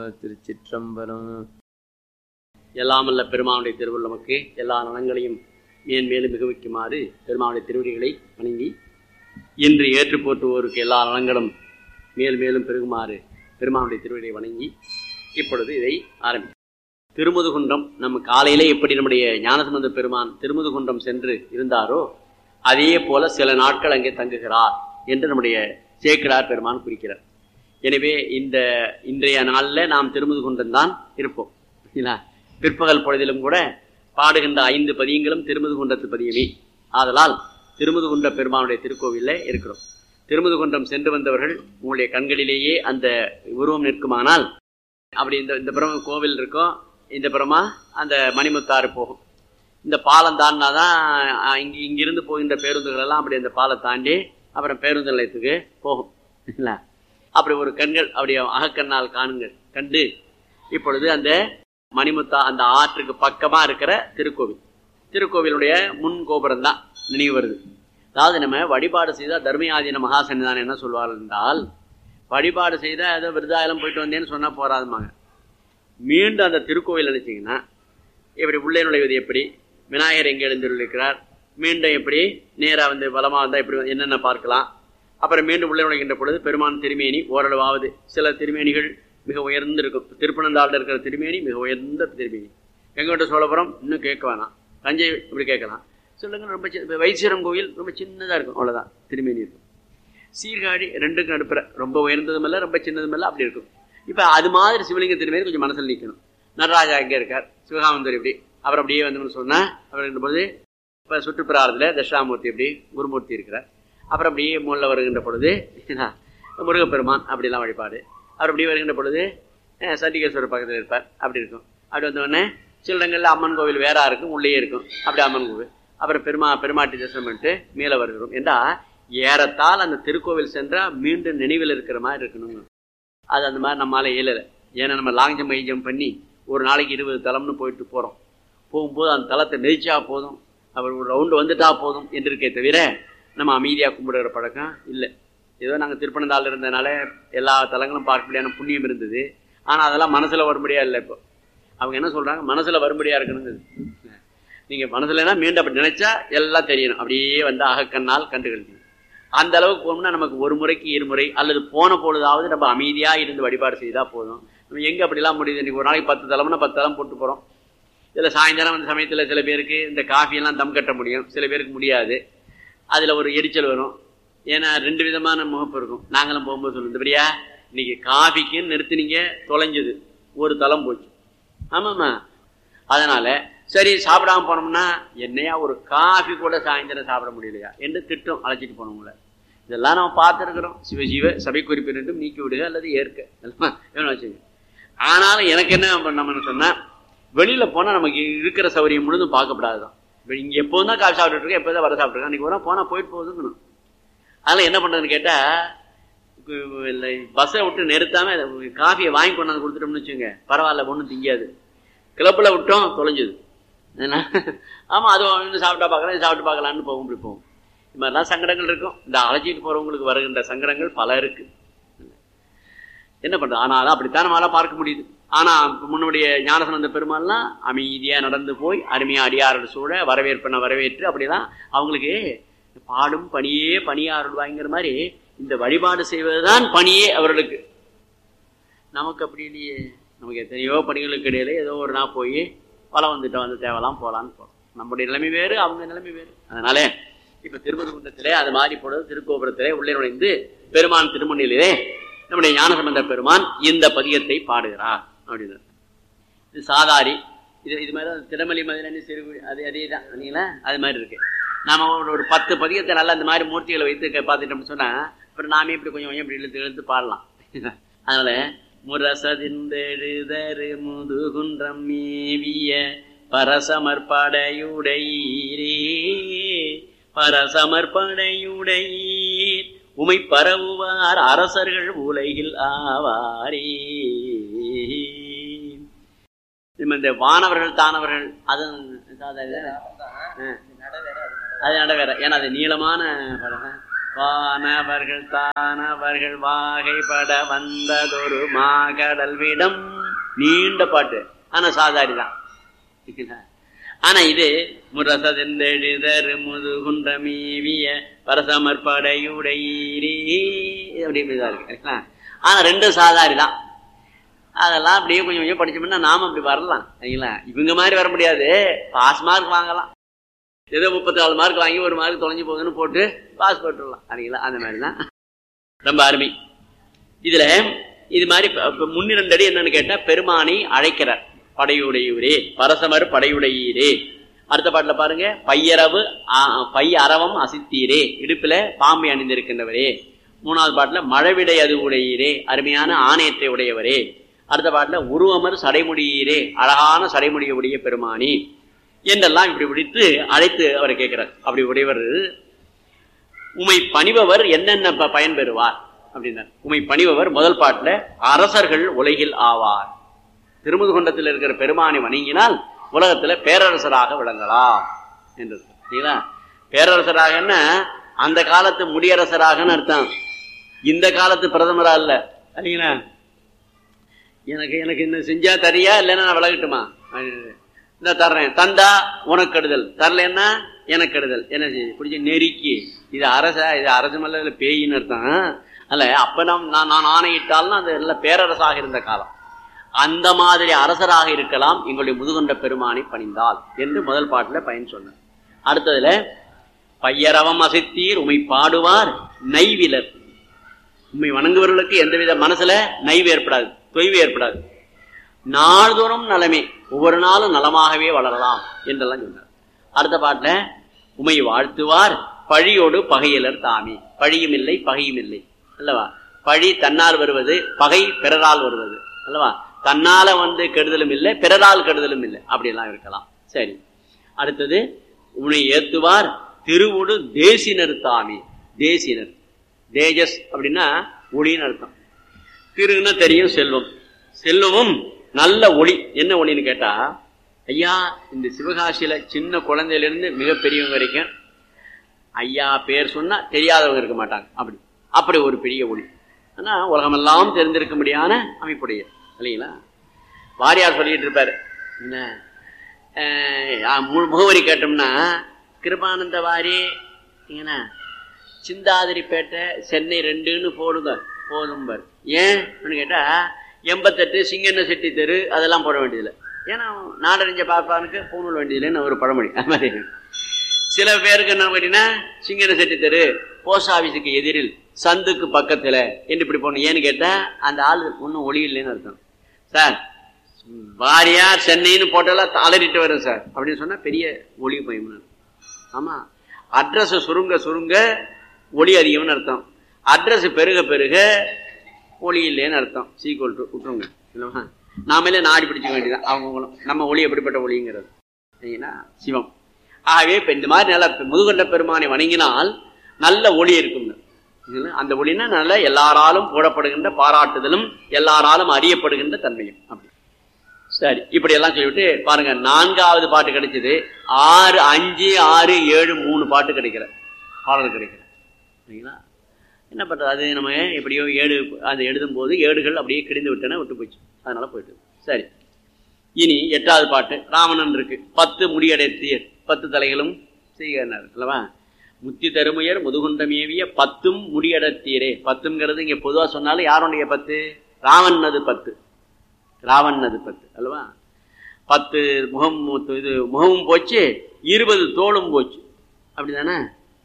திருச்சிற்றம்பலம் எல்லாமல்ல பெருமானுடைய திருவுள் நமக்கு எல்லா நலங்களையும் மேன் மேலும் மிகுவிக்குமாறு பெருமானுடைய திருவடிகளை வணங்கி இன்று ஏற்று போற்றுவோருக்கு எல்லா நலங்களும் மேல் மேலும் பெருகுமாறு பெருமானுடைய திருவடியை வணங்கி இப்பொழுது இதை ஆரம்பி திருமுதுகுன்றம் நம்ம காலையிலே எப்படி நம்முடைய ஞானசம்பந்த பெருமான் திருமுதுகுன்றம் சென்று இருந்தாரோ அதே போல சில நாட்கள் அங்கே தங்குகிறார் என்று நம்முடைய சேக்கிடார் பெருமான் குறிக்கிறார் எனவே இந்த இன்றைய நாளில் நாம் திருமுதுகுன்றம் தான் இருப்போம் சரிங்களா பிற்பகல் பொழுதிலும் கூட பாடுகின்ற ஐந்து பதியங்களும் திருமுதுகுன்றத்து பதியமே ஆதலால் திருமுதுகுன்ற பெருமானுடைய திருக்கோவிலில் இருக்கிறோம் திருமுதுகுன்றம் சென்று வந்தவர்கள் உங்களுடைய கண்களிலேயே அந்த உருவம் நிற்குமானால் அப்படி இந்த இந்த புறம் கோவில் இருக்கும் இந்த புறமா அந்த மணிமுத்தாறு போகும் இந்த பாலம் தாண்டினா தான் இங்கே இங்கிருந்து போகின்ற பேருந்துகள் எல்லாம் அப்படி அந்த பாலம் தாண்டி அப்புறம் பேருந்து நிலையத்துக்கு போகும் இல்லை அப்படி ஒரு கண்கள் அப்படி அகக்கண்ணால் காணுங்கள் கண்டு இப்பொழுது அந்த மணிமுத்தா அந்த ஆற்றுக்கு பக்கமாக இருக்கிற திருக்கோவில் திருக்கோவிலுடைய முன் கோபுரம் தான் நினைவு வருது அதாவது நம்ம வழிபாடு செய்தால் தர்மயாதீன மகாசன்னிதான் என்ன சொல்வார்கள் என்றால் வழிபாடு செய்தால் ஏதோ விருதாயலம் போயிட்டு வந்தேன்னு சொன்னால் போராதுமாங்க மீண்டும் அந்த திருக்கோவில் நினைச்சிங்கன்னா இப்படி உள்ளே நுழைவது எப்படி விநாயகர் எங்கே எழுந்திருக்கிறார் மீண்டும் எப்படி நேராக வந்து பலமாக வந்தால் இப்படி என்னென்ன பார்க்கலாம் அப்புறம் மீண்டும் உள்ளே நுழைகின்ற பொழுது பெருமான் திருமேனி ஓரளவாவது சில திருமேனிகள் மிக உயர்ந்து இருக்கும் திருப்பனந்தாளில் இருக்கிற திருமேனி மிக உயர்ந்த திருமேனி வெங்கட சோழபுரம் இன்னும் கேட்க வேணாம் தஞ்சை இப்படி கேட்கலாம் சொல்லுங்க ரொம்ப சின்ன வைசீரம் கோவில் ரொம்ப சின்னதாக இருக்கும் அவ்வளோதான் திருமேனி இருக்கும் சீர்காழி ரெண்டுக்கும் நடுப்புற ரொம்ப உயர்ந்ததும் இல்லை ரொம்ப சின்னதும் இல்லை அப்படி இருக்கும் இப்போ அது மாதிரி சிவலிங்க திருமேனி கொஞ்சம் மனசில் நிற்கணும் நடராஜா எங்கே இருக்கார் சிவகாமந்தர் இப்படி அவர் அப்படியே வந்து சொன்னால் அவர் போது இப்போ சுற்றுப்பிராரத்தில் தட்சிணாமூர்த்தி எப்படி குருமூர்த்தி இருக்கிறார் அப்புறம் அப்படியே மூலில் வருகின்ற பொழுது முருகப்பெருமான் அப்படிலாம் வழிபாடு அவர் அப்படியே வருகின்ற பொழுது சண்டிகேஸ்வரர் பக்கத்தில் இருப்பார் அப்படி இருக்கும் அப்படி வந்தோடனே சில இடங்களில் அம்மன் கோவில் வேறா இருக்கும் உள்ளேயே இருக்கும் அப்படி அம்மன் கோவில் அப்புறம் பெருமா பெருமாட்டி தரிசனம் பண்ணிட்டு மேலே வருகிறோம் என்றா ஏறத்தால் அந்த திருக்கோவில் சென்றால் மீண்டும் நினைவில் இருக்கிற மாதிரி இருக்கணும் அது அந்த மாதிரி நம்மளால இயலலை ஏன்னா நம்ம லாங் ஜம்ப் ஹை ஜம்ப் பண்ணி ஒரு நாளைக்கு இருபது தலம்னு போயிட்டு போகிறோம் போகும்போது அந்த தளத்தை நெரிச்சா போதும் அவர் ஒரு ரவுண்டு வந்துட்டா போதும் என்று இருக்கே தவிர நம்ம அமைதியாக கும்பிடுற பழக்கம் இல்லை ஏதோ நாங்கள் திருப்பனந்தாள் இருந்ததுனால எல்லா தலங்களும் பார்க்கக்கூடியான புண்ணியம் இருந்தது ஆனால் அதெல்லாம் மனசில் வரும்படியா இல்லை இப்போ அவங்க என்ன சொல்கிறாங்க மனசில் வரும்படியாக இருக்கணுங்கிறது நீங்கள் மனசுலனா மீண்டும் அப்படி நினைச்சா எல்லாம் தெரியணும் அப்படியே வந்து அகக்கண்ணால் கண்டு கழிக்கணும் அந்த அளவுக்கு போகணும்னா நமக்கு ஒரு முறைக்கு இருமுறை அல்லது போன பொழுதாவது நம்ம அமைதியாக இருந்து வழிபாடு செய்தால் போதும் நம்ம எங்கே அப்படிலாம் முடியுது இன்றைக்கி ஒரு நாளைக்கு பத்து தலைமுன்னா பத்து தலம் போட்டு போகிறோம் இதில் சாயந்தரம் அந்த சமயத்தில் சில பேருக்கு இந்த காஃபியெல்லாம் தம் கட்ட முடியும் சில பேருக்கு முடியாது அதில் ஒரு எரிச்சல் வரும் ஏன்னா ரெண்டு விதமான முகப்பு இருக்கும் நாங்களும் போகும்போது சொல்லுவோம் இந்தபடியா இன்னைக்கு காஃபிக்குன்னு நிறுத்தினீங்க தொலைஞ்சது ஒரு தலம் போச்சு ஆமாம்மா அதனால் சரி சாப்பிடாம போனோம்னா என்னையா ஒரு காஃபி கூட சாயந்தரம் சாப்பிட முடியலையா என்று திட்டம் அழைச்சிட்டு போனவங்கள இதெல்லாம் நம்ம பார்த்துருக்குறோம் சிவ சிவ சபை குறிப்பினரும் நீக்கி விடுக அல்லது ஏற்க வேணும் வச்சுங்க ஆனாலும் எனக்கு என்ன பண்ணணும்னு சொன்னால் வெளியில் போனால் நமக்கு இருக்கிற சௌரியம் முழுதும் பார்க்கப்படாது தான் இப்போ இங்கே எப்போ தான் காஃபி சாப்பிட்டுட்டு இருக்கேன் எப்போ தான் வர சாப்பிட்ருக்கேன் அன்றைக்கி ஒரு போனால் போயிட்டு போகுதுங்கணும் அதனால் என்ன பண்ணுறதுன்னு கேட்டால் இல்லை பஸ்ஸை விட்டு நிறுத்தாமல் காஃபியை வாங்கி கொண்டாந்து கொடுத்துட்டோம்னு வச்சுங்க பரவாயில்ல ஒன்றும் திங்காது கிளப்பில் விட்டோம் தொலைஞ்சது ஆமாம் அது ஒன்று சாப்பிட்டா பார்க்கலாம் சாப்பிட்டு பார்க்கலான்னு போகும் இப்படி போகும் இது மாதிரிலாம் சங்கடங்கள் இருக்கும் இந்த அழைச்சிட்டு போகிறவங்களுக்கு வருகின்ற சங்கடங்கள் பல இருக்குது என்ன பண்ணுறது ஆனாலும் அப்படித்தான் நம்மளால பார்க்க முடியுது ஆனால் முன்னுடைய ஞானசனந்த பெருமாள்லாம் அமைதியாக நடந்து போய் அருமையாக அடியாரோட சூழ வரவேற்பனை வரவேற்று அப்படிலாம் அவங்களுக்கு பாடும் பணியே பணியாருள் வாங்கிற மாதிரி இந்த வழிபாடு செய்வது தான் பணியே அவர்களுக்கு நமக்கு அப்படி இல்லையே நமக்கு எத்தனையோ பணிகளுக்கு இடையில ஏதோ ஒரு நாள் போய் வளம் வந்துட்டு வந்து தேவலாம் போகலான்னு போகிறோம் நம்முடைய நிலைமை வேறு அவங்க நிலைமை வேறு அதனால இப்போ திருமணகுன்றத்திலே அது மாதிரி பொழுது திருக்கோபுரத்திலே உள்ளே நுழைந்து பெருமான் திருமணிலே நம்முடைய ஞானசம்பந்த பெருமான் இந்த பதியத்தை பாடுகிறார் அப்படின்னு இது சாதாரி இது இது மாதிரி திறமலி மதிலன்னு சிறு அது அதே தான் இல்லைங்களா அது மாதிரி இருக்கு நாம ஒரு பத்து பதியத்தை நல்லா அந்த மாதிரி மூர்த்திகளை வைத்து பார்த்துட்டோம்னு சொன்னால் அப்புறம் நாமே இப்படி கொஞ்சம் கொஞ்சம் இப்படி இழுத்து இழுத்து பாடலாம் அதனால முரசதிந்தெழுதரு முதுகுன்றம் மேவிய பரசமற்படையுடையீரே பரசமற்படையுடையீர் உமை பரவுவார் அரசர்கள் உலகில் ஆவாரே இந்த வானவர்கள் தானவர்கள் அது அது நட வேற ஏன்னா அது நீளமான படம் வானவர்கள் தானவர்கள் வாகைப்பட வந்ததொரு மாகடல் விடம் நீண்ட பாட்டு ஆனா சாதாரி தான் ஆனா இது முரசதெந்தெழுதர் முதுகுன்ற மீவிய பரசமர் படையுடையீரே அப்படின்னு இதா இருக்கு சரிங்களா? ஆனா ரெண்டும் சாதாரி தான் அதெல்லாம் அப்படியே கொஞ்சம் கொஞ்சம் படிச்சோம்னா நாம அப்படி வரலாம் சரிங்களா இவங்க மாதிரி வர முடியாது பாஸ் மார்க் வாங்கலாம் ஏதோ முப்பத்தி நாலு மார்க் வாங்கி ஒரு மார்க் தொலைஞ்சு போகுதுன்னு போட்டு பாஸ் போட்டுடலாம் சரிங்களா அந்த மாதிரி தான் ரொம்ப அருமை இதுல இது மாதிரி ப- ப- முன்னிரண்டு அடி என்னன்னு கேட்டா பெருமானை அழைக்கிறார் படையுடையூரே பரசமர் படையுடையீரே அடுத்த பாட்டுல பாருங்க பையரவு ஆ- பை அரவம் அசித்தீரே இடுப்புல பாம்பை அணிந்திருக்கின்றவரே மூணாவது பாட்டுல மழவிடை அது உடையீரே அருமையான ஆணையத்தை உடையவரே அடுத்த பாட்டுல உருவமர் சடைமுடியீரே அழகான சடைமுடியுடைய பெருமானி என்றெல்லாம் இப்படி பிடித்து அழைத்து அவர் கேட்கிறார் அப்படி உடையவர் உமை பணிபவர் என்னென்ன ப- பயன் பெறுவார் அப்படின்னார் உமை பணிபவர் முதல் பாட்டுல அரசர்கள் உலகில் ஆவார் திருமுதுகுண்டத்தில் இருக்கிற பெருமானை வணங்கினால் உலகத்துல பேரரசராக விளங்கலாம் என்றது சரிங்களா பேரரசராகன்னா அந்த காலத்து முடியரசராகன்னு அர்த்தம் இந்த காலத்து பிரதமரா இல்ல சரிங்களா எனக்கு எனக்கு என்ன செஞ்சா தரியா இல்லைன்னா நான் விலகட்டுமா இந்த தர்றேன் தந்தா உனக்கு கெடுதல் தரலன்னா எனக்கு கெடுதல் என்ன செய்ய பிடிச்சி நெருக்கி இது அரச இது அரசு மல்ல இதுல பேயின்னு அர்த்தம் அல்ல அப்ப நாம் நான் நான் ஆணையிட்டாலும் அது எல்லாம் பேரரசாக இருந்த காலம் அந்த மாதிரி அரசராக இருக்கலாம் எங்களுடைய முதுகொண்ட பெருமானை பணிந்தால் என்று முதல் பாட்டுல பயன் சொன்னார் அடுத்ததுல பையரவம் அசைத்தீர் உமை பாடுவார் நைவிலர் உண்மை வணங்குவவர்களுக்கு எந்தவித மனசுல நைவு ஏற்படாது தொய்வு ஏற்படாது நாள்தோறும் நலமே ஒவ்வொரு நாளும் நலமாகவே வளரலாம் என்றெல்லாம் சொன்னார் அடுத்த பாட்டுல உமை வாழ்த்துவார் பழியோடு பகையிலர் தாமே பழியும் இல்லை பகையும் இல்லை அல்லவா பழி தன்னால் வருவது பகை பிறரால் வருவது அல்லவா தன்னால வந்து கெடுதலும் இல்லை பிறரால் கெடுதலும் இல்லை அப்படியெல்லாம் இருக்கலாம் சரி அடுத்தது உன்னை ஏத்துவார் திருவுடு தேசினர் தாமே தேசினர் தேஜஸ் அப்படின்னா ஒளின்னு அர்த்தம் திருன்னா தெரியும் செல்வம் செல்வமும் நல்ல ஒளி என்ன ஒளின்னு கேட்டா ஐயா இந்த சிவகாசியில சின்ன குழந்தையில இருந்து மிகப்பெரியவங்க வரைக்கும் ஐயா பேர் சொன்னா தெரியாதவங்க இருக்க மாட்டாங்க அப்படி அப்படி ஒரு பெரிய ஒளி ஆனா உலகமெல்லாம் தெரிந்திருக்க முடியாத அமைப்புடைய இல்லைங்களா வாரியார் சொல்லிட்டு இருப்பாரு என்ன அஹ், மு- முகவரி கேட்டோம்னா கிருபானந்த வாரி என்ன சிந்தாதிரிப்பேட்டை சென்னை ரெண்டுன்னு போடுங்க போதும் பார் ஏன் அப்படின்னு கேட்டா எண்பத்தெட்டு சிங்கண்ண செட்டி தெரு அதெல்லாம் போட வேண்டியதில்லை ஏன்னா நாடறிஞ்ச பார்ப்பானுக்கு பூணூல் வேண்டியதில்லைன்னு ஒரு பழமொழி அது மாதிரி சில பேருக்கு என்ன கேட்டீங்கன்னா சிங்கன செட்டி தெரு போஸ்ட் ஆபீஸுக்கு எதிரில் சந்துக்கு பக்கத்துல என்று இப்படி போகணும் ஏன்னு கேட்டா அந்த ஆள் ஒன்றும் ஒளி இல்லைன்னு அர்த்தம் சார் வாரியார் சென்னைன்னு போட்டெல்லாம் அலறிட்டு வரும் சார் அப்படின்னு சொன்னா பெரிய ஒளி பயம்னு ஆமா அட்ரஸ் சுருங்க சுருங்க ஒளி அதிகம்னு அர்த்தம் அட்ரஸ் பெருக பெருக ஒளி இல்லைன்னு அர்த்தம் சீக்வல் டு விட்டுருங்க இல்லைவா நாமளே நாடி பிடிச்சிக்க வேண்டியதான் அவங்களும் நம்ம ஒளி எப்படிப்பட்ட ஒளிங்கிறது சரிங்களா சிவம் ஆகவே இப்ப இந்த மாதிரி நல்ல முதுகொண்ட பெருமானை வணங்கினால் நல்ல ஒளி இருக்குங்க இதுல அந்த ஒளினா நல்ல எல்லாராலும் போடப்படுகின்ற பாராட்டுதலும் எல்லாராலும் அறியப்படுகின்ற தன்மையும் அப்படி சரி இப்படி எல்லாம் சொல்லிவிட்டு பாருங்க நான்காவது பாட்டு கிடைச்சது ஆறு அஞ்சு ஆறு ஏழு மூணு பாட்டு கிடைக்கிற பாடல் கிடைக்கிற சரிங்களா என்ன பண்றது அது நம்ம எப்படியோ ஏடு அது எழுதும் போது ஏடுகள் அப்படியே கிழிந்து விட்டன விட்டு போச்சு அதனால போயிட்டு சரி இனி எட்டாவது பாட்டு ராவணன் இருக்கு பத்து முடியடைத்தீர் பத்து தலைகளும் செய்கிறார் அல்லவா முத்தி தருமுயர் முதுகுண்ட மேவிய பத்தும் முடியடத்தீரே பத்துங்கிறது இங்க பொதுவா சொன்னாலும் யாருடைய பத்து ராவணனது பத்து ராவணனது பத்து அல்லவா பத்து முகம் இது முகமும் போச்சு இருபது தோளும் போச்சு அப்படிதானே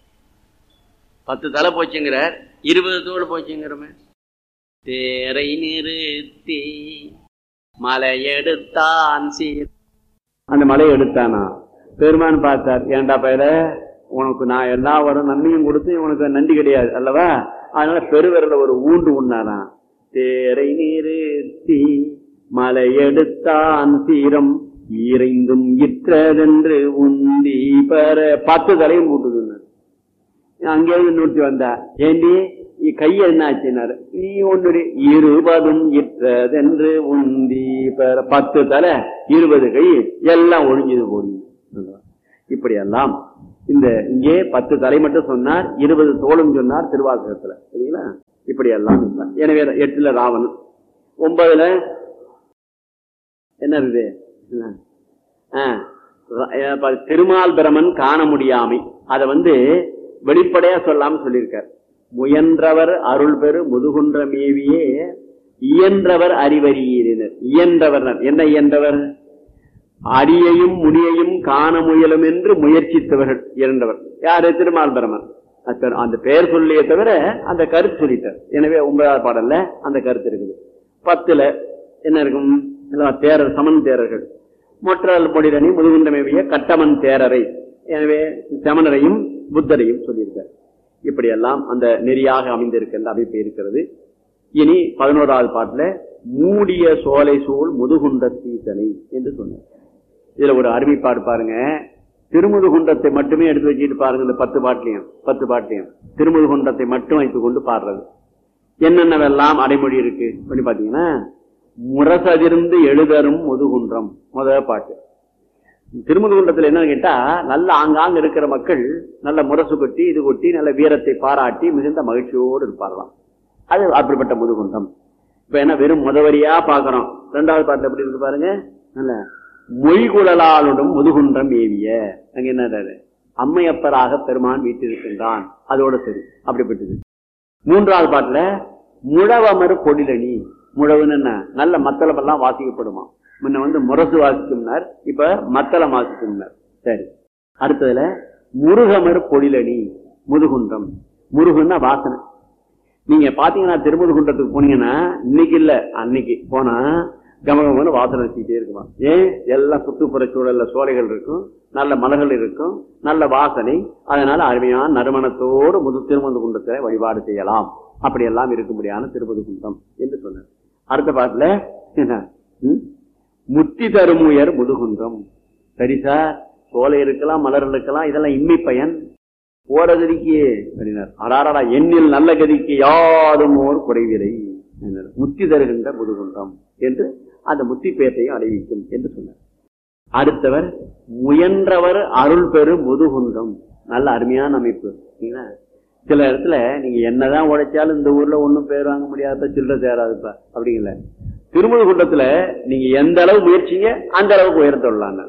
பத்து தலை போச்சுங்கிறார் இருபது தோல் போச்சுங்கிறமே தேரை நிறுத்தி மலை எடுத்தான் சீர் அந்த மலையை எடுத்தானா பெருமான் பார்த்தார் ஏன்டா பயிர உனக்கு நான் எல்லா வரும் நன்மையும் கொடுத்து உனக்கு நன்றி கிடையாது அல்லவா அதனால பெருவிரல ஒரு ஊண்டு உண்ணாராம் தேரை நிறுத்தி மலை எடுத்தான் சீரம் ஈரைந்தும் இற்றதென்று உந்தி பெற பத்து தலையும் கூட்டுதுன்னாரு அங்கேயிருந்து நூற்றி வந்தா ஏண்டி இ- கைய என்ன ஆச்சுனாரு நீ ஒன்று இருபதும் இற்றதென்று உந்தி பெற பத்து தலை இருபது கை எல்லாம் ஒழிஞ்சது போடி இப்படி எல்லாம் இந்த இங்கே பத்து தலை மட்டும் சொன்னார் இருபது தோளும் சொன்னார் திருவாசகத்துல சரிங்களா இப்படி எல்லாம் இருந்தார். எனவே எட்டுல ராவணன் ஒன்பதுல என்ன இருக்குது ஆ, அப்ப திருமால் பிரமன் காண முடியாமை அதை வந்து வெளிப்படையா சொல்லாம சொல்லியிருக்கார் முயன்றவர் அருள் பெரு முதுகுன்ற மேவியே இயன்றவர் அறிவறியினர் இயன்றவர் என்ன இயன்றவர் அடியையும் முடியையும் காண முயலும் என்று முயற்சித்தவர்கள் இரண்டவர் யாரு திருமால் பிரமன் அத்தர் அந்த பெயர் சொல்லியே தவிர அந்த கருத்து சொல்லிட்டார் எனவே ஒன்பதாவது பாடல்ல அந்த கருத்து இருக்குது பத்துல என்ன இருக்கும் எல்லாம் தேரர் சமன் தேரர்கள் மொற்றல் பொடிதனி முதுகுண்டமேவிய கட்டமன் தேரரை எனவே சமணரையும் புத்தரையும் சொல்லியிருக்கார் இப்படியெல்லாம் அந்த நெறியாக அமைந்திருக்கின்ற அமைப்பு இருக்கிறது இனி பதினோராவது பாட்டுல மூடிய சோலை சூழ் முதுகுண்ட சீசனை என்று சொன்னார் இதுல ஒரு அருமைப்பாடு பாருங்க திருமுதுகுண்டத்தை மட்டுமே எடுத்து வச்சுட்டு பாருங்க இந்த பத்து பாட்டிலையும் பத்து பாட்டிலையும் திருமுதுகுண்டத்தை மட்டும் வைத்துக் கொண்டு பாடுறது என்னென்னவெல்லாம் அடைமொழி இருக்கு அப்படின்னு பாத்தீங்கன்னா முரசதிர்ந்து எழுதரும் முதுகுன்றம் முதல் பாட்டு திருமுதுகுன்றத்துல என்னன்னு கேட்டா நல்ல ஆங்காங்க இருக்கிற மக்கள் நல்ல முரசு கொட்டி இது கொட்டி நல்ல வீரத்தை பாராட்டி மிகுந்த மகிழ்ச்சியோடு இருப்பார்களாம் அது அப்படிப்பட்ட முதுகுன்றம் இப்ப என்ன வெறும் முதவரியா பாக்குறோம் ரெண்டாவது பாட்டுல எப்படி இருக்கு பாருங்க நல்ல மொய்குழலாளுடன் முதுகுன்றம் ஏவிய அங்க என்ன அம்மையப்பராக பெருமான் வீட்டிருக்கின்றான் அதோட சரி அப்படிப்பட்டது மூன்றாவது பாட்டுல முழவமர் பொடிலணி முழவுன்னு என்ன நல்ல மத்தளம் எல்லாம் வாசிக்கப்படுமா முன்ன வந்து முரசு வாசிக்கும்னார் இப்ப மத்தளம் வாசிக்கும்னார் சரி அடுத்ததுல முருகமர் பொடிலணி முதுகுன்றம் முருகன்னா வாசனை நீங்க பாத்தீங்கன்னா திருமுதுகுன்றத்துக்கு போனீங்கன்னா இன்னைக்கு இல்ல அன்னைக்கு போனா கமகமான வாசனை வச்சுக்கிட்டே இருக்குமா ஏன் எல்லாம் சுற்றுப்புற சூழல்ல சோலைகள் இருக்கும் நல்ல மலர்கள் இருக்கும் நல்ல வாசனை அதனால அருமையான நறுமணத்தோடு முது திருமந்து குன்றத்தை வழிபாடு செய்யலாம் அப்படி எல்லாம் இருக்கும்படியான திருமது குன்றம் என்று சொன்னார் அடுத்த பாட்டுல என்ன? ம்? முத்தி தரும் உயர் முதுகுன்றம் சரி சார் சோலை இருக்கலாம் மலர்கள் இருக்கலாம் இதெல்லாம் இம்மி பயன் போற கதிக்கு அப்படின்னார் அடாரடா எண்ணில் நல்ல கதிக்கு யாரும் ஓர் குறைவில்லை என்றார். முத்தி தருகின்ற முதுகுன்றம் என்று அந்த முத்தி பேட்டையும் அடைவிக்கும் என்று சொன்னார் அடுத்தவர் முயன்றவர் அருள் பெரு முதுகுன்றம் நல்ல அருமையான அமைப்பு சரிங்களா? சில இடத்துல நீங்க என்னதான் உழைச்சாலும் இந்த ஊர்ல ஒண்ணும் பேர் வாங்க முடியாத சில்லற சேராதுப்பா அப்படிங்கல திருமுதுகுன்றத்துல நீங்க எந்த அளவு முயற்சிங்க அந்த அளவுக்கு உயர்த்தொள்ளலாம்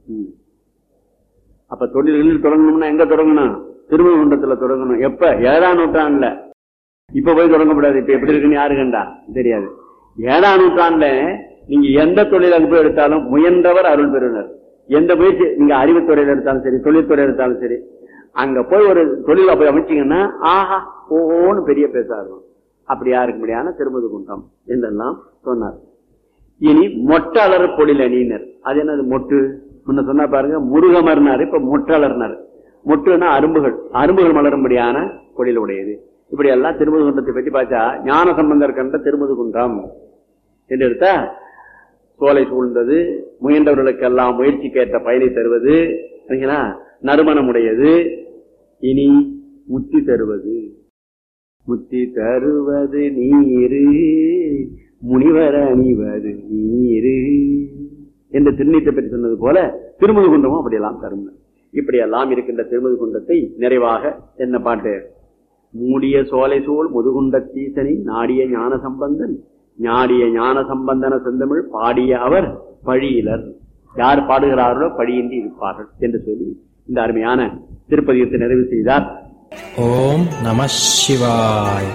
அப்ப தொழில்களில் தொடங்கணும்னா எங்க தொடங்கணும் திருமுககுண்டத்துல தொடங்கணும் எப்ப ஏழாம் நூற்றாண்டுல இப்ப போய் தொடங்கக்கூடாது இப்ப எப்படி இருக்குன்னு யாரு கண்டா தெரியாது ஏழாம் நூற்றாண்டுல நீங்க எந்த தொழில் அங்க போய் எடுத்தாலும் முயன்றவர் அருள் பெறுனர் எந்த முயற்சி நீங்க அறிவுத்துறையில எடுத்தாலும் சரி தொழில்துறை எடுத்தாலும் சரி அங்க போய் ஒரு தொழில போய் அமைச்சீங்கன்னா ஆஹா ஓஹோன்னு பெரிய பேசா இருக்கும் அப்படியா இருக்க முடியாத திருமது குண்டம் என்றெல்லாம் சொன்னார் இனி மொட்டாளர் பொழிலணியினர் அது என்னது மொட்டு முன்ன சொன்னா பாருங்க முருகமர்னாரு இப்ப மொட்டாளர்னாரு மொட்டுன்னா அரும்புகள் அரும்புகள் மலரும்படியான பொழில் உடையது இப்படி எல்லாம் திருமது குன்றத்தை பற்றி பார்த்தா ஞான சம்பந்தர் கண்ட திருமது குன்றம் என்று எடுத்தா சோலை சூழ்ந்தது முயன்றவர்களுக்கெல்லாம் முயற்சிக்கேற்ற பயனை தருவது சரிங்களா நறுமணமுடையது இனி முத்தி தருவது முத்தி தருவது நீரு முனிவர் அணிவது நீரு என்று திருநீட்டை பற்றி சொன்னது போல திருமுது குண்டமும் அப்படியெல்லாம் தரும் இப்படியெல்லாம் இருக்கின்ற திருமுது குண்டத்தை நிறைவாக என்ன பாட்டு மூடிய சோலை சூழ் முதுகுண்ட தீசனை நாடிய ஞான சம்பந்தன் ஞாடிய ஞான சம்பந்தன செந்தமிழ் பாடிய அவர் பழியிலர் யார் பாடுகிறார்களோ பழியின்றி இருப்பார்கள் என்று சொல்லி இந்த அருமையான திருப்பதியத்தை நிறைவு செய்தார் ஓம் நம சிவாய்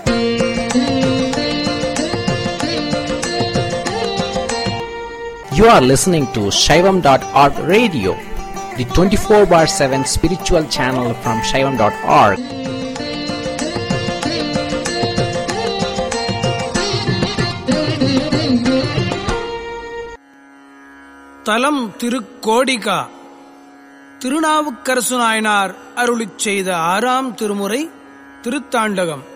You are listening to Shaivam.org radio, the 24 bar 7 spiritual channel from Shaivam.org. தலம் திருக்கோடிகா திருநாவுக்கரசு நாயனார் அருளிச் செய்த ஆறாம் திருமுறை திருத்தாண்டகம்